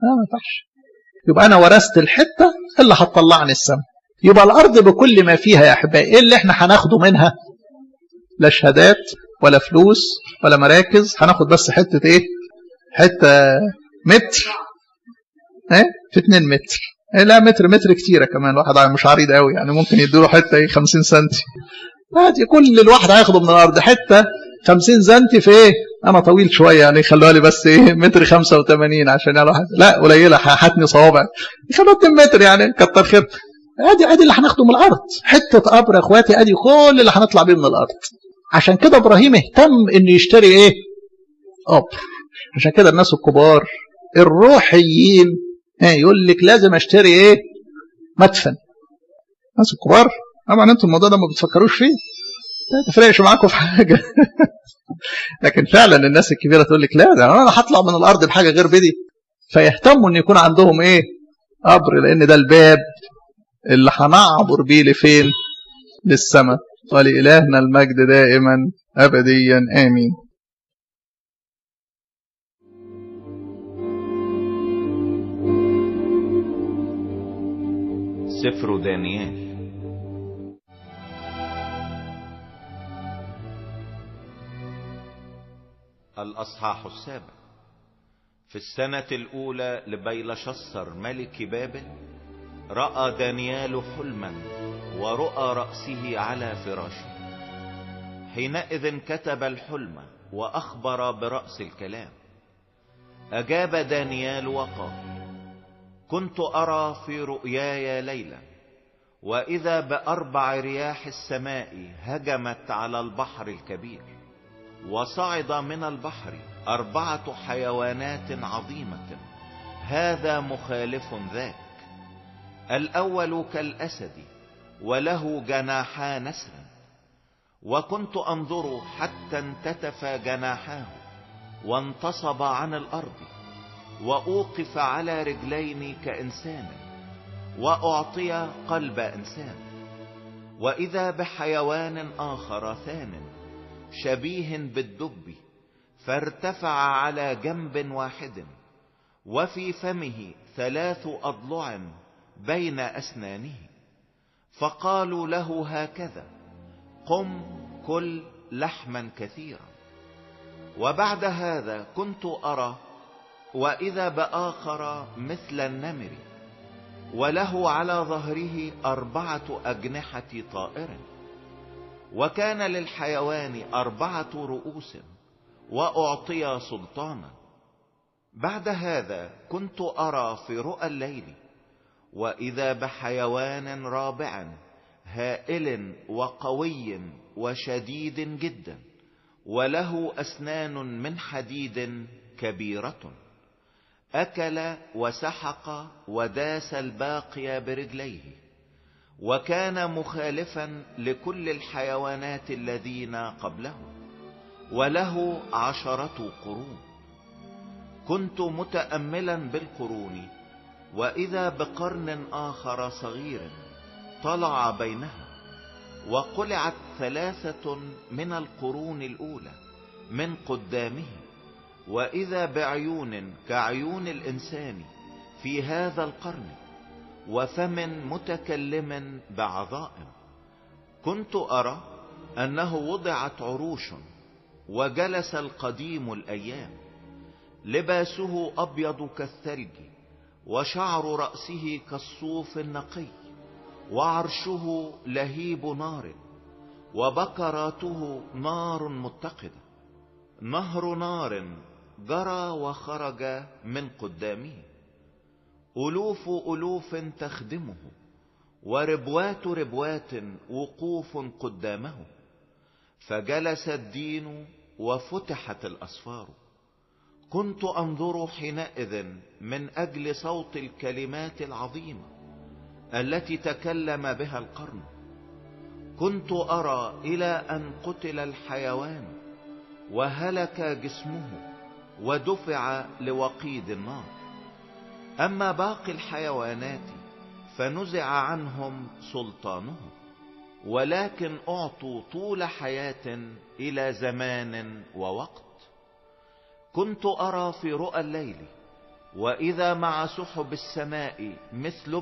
لا ما ينفعش يبقى انا ورثت الحته اللي هتطلعني السماء يبقى الارض بكل ما فيها يا احبائي ايه اللي احنا هناخده منها لا شهادات ولا فلوس ولا مراكز هناخد بس حته ايه حته متر ايه في 2 متر إيه لا متر متر كتيره كمان واحد مش عريض قوي يعني ممكن يديله حته ايه 50 سم عادي كل الواحد هياخده من الارض حته 50 سم في ايه انا طويل شويه يعني خلوها لي بس ايه متر 85 عشان يعني واحد لا قليله هاتني صوابع يخلوها 2 متر يعني كتر خير ادي ادي اللي هناخده من الارض حته قبر يا اخواتي ادي كل اللي هنطلع بيه من الارض عشان كده ابراهيم اهتم انه يشتري ايه قبر عشان كده الناس الكبار الروحيين ايه يقول لك لازم اشتري ايه مدفن الناس الكبار طبعا انتم الموضوع ده ما بتفكروش فيه ما تفرقش معاكم في حاجه لكن فعلا الناس الكبيره تقول لك لا ده انا هطلع من الارض بحاجه غير بدي فيهتموا ان يكون عندهم ايه قبر لان ده الباب اللي هنعبر بيه لفين للسماء ولإلهنا المجد دائما أبديا آمين سفر دانيال الأصحاح السابع في السنة الأولى لبيلشصر ملك بابل رأى دانيال حلما ورؤى رأسه على فراشه حينئذ كتب الحلم وأخبر برأس الكلام أجاب دانيال وقال كنت أرى في رؤياي ليلا وإذا بأربع رياح السماء هجمت على البحر الكبير وصعد من البحر أربعة حيوانات عظيمة هذا مخالف ذاك الأول كالأسد وله جناحا نسرا وكنت أنظر حتى انتتف جناحاه وانتصب عن الأرض وأوقف على رجلين كإنسان وأعطي قلب إنسان وإذا بحيوان آخر ثان شبيه بالدب فارتفع على جنب واحد وفي فمه ثلاث أضلع بين أسنانه فقالوا له هكذا قم كل لحما كثيرا وبعد هذا كنت أرى وإذا بآخر مثل النمر وله على ظهره أربعة أجنحة طائر وكان للحيوان أربعة رؤوس وأعطي سلطانا بعد هذا كنت أرى في رؤى الليل وإذا بحيوان رابع هائل وقوي وشديد جدا وله أسنان من حديد كبيرة أكل وسحق وداس الباقي برجليه وكان مخالفا لكل الحيوانات الذين قبله وله عشرة قرون كنت متأملا بالقرون وإذا بقرن آخر صغير طلع بينها وقلعت ثلاثة من القرون الأولى من قدامه وإذا بعيون كعيون الإنسان في هذا القرن وفم متكلم بعظائم كنت أرى أنه وضعت عروش وجلس القديم الأيام لباسه أبيض كالثلج وشعر رأسه كالصوف النقي وعرشه لهيب نار وبكراته نار متقدة نهر نار جرى وخرج من قدامه ألوف ألوف تخدمه وربوات ربوات وقوف قدامه فجلس الدين وفتحت الأسفار كنت أنظر حينئذ من أجل صوت الكلمات العظيمة التي تكلم بها القرن كنت أرى إلى أن قتل الحيوان وهلك جسمه ودفع لوقيد النار أما باقي الحيوانات فنزع عنهم سلطانهم ولكن أعطوا طول حياة إلى زمان ووقت كنت أرى في رؤى الليل واذا مع سحب السماء مثل